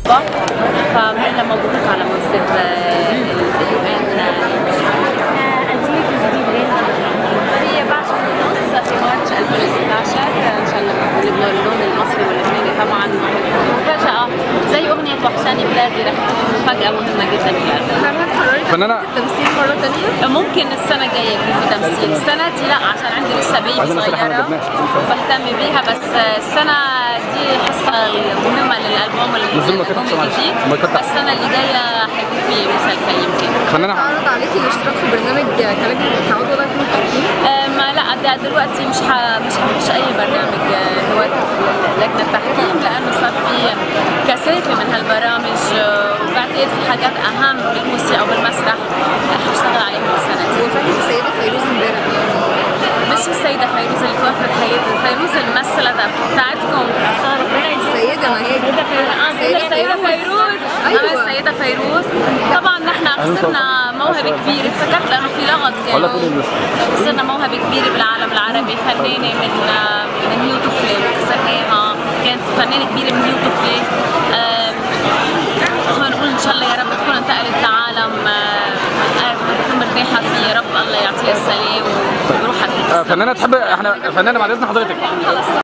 اوروبا فهلا موجودة على منصب اليو ان الجيل الجديد غير في بعشر ونص في مارس 2016 ان شاء الله بنبنوا اللون المصري واللبناني طبعا مفاجأة زي اغنية وحشاني بلادي رح تكون مفاجأة مهمة جدا بالألبوم هل هتقرري فنانة التمثيل مرة تانية؟ ممكن السنة الجاية يكون في تمثيل، السنة دي لا عشان عندي لسه بيبي عايزين نصيحة ما صغيرة جبناش. بهتم بيها بس السنة دي حصة مهمة للألبوم نزل ما الألبوم كتبش معلش. الجديد ما كتب. بس السنة اللي جاية هيكون في مسلسل يمكن فنانة عرض عليكي الاشتراك في برنامج كلجنة التعاون ولا يكون تحكيم؟ آه، ما لا ده دلوقتي مش ح... مش هخش اي برنامج آه، هو لجنه تحكيم لانه صار في كثافه من هالبرامج آه، وبعتقد في حاجات اهم بالموسيقى وبالمسرح آه، حاشتغل عليهم السنه دي وفاتت السيدة فيروز امبارح مش السيده فيروز اللي توفت حياتها فيروز الممثله بتاعتكم السيدة ما هي اه السيده فيروز أيوة. اه السيده فيروز طبعا نحن خسرنا موهبه كبيره افتكرت لانه في لغط ولا كان طول الناس. خسرنا موهبه كبيره بالعالم العربي فنانه من من هيو طفله خسرناها كانت فنانه كبيره من هيو طفله آم، خلينا نقول ان شاء الله يا رب تكون انتقلت لعالم آه، آه، بتكون مرتاحه فيه يا رب الله يعطيها السلام ويروحها آه، فنانة تحب احنا فنانة بعد اذن حضرتك خلصنا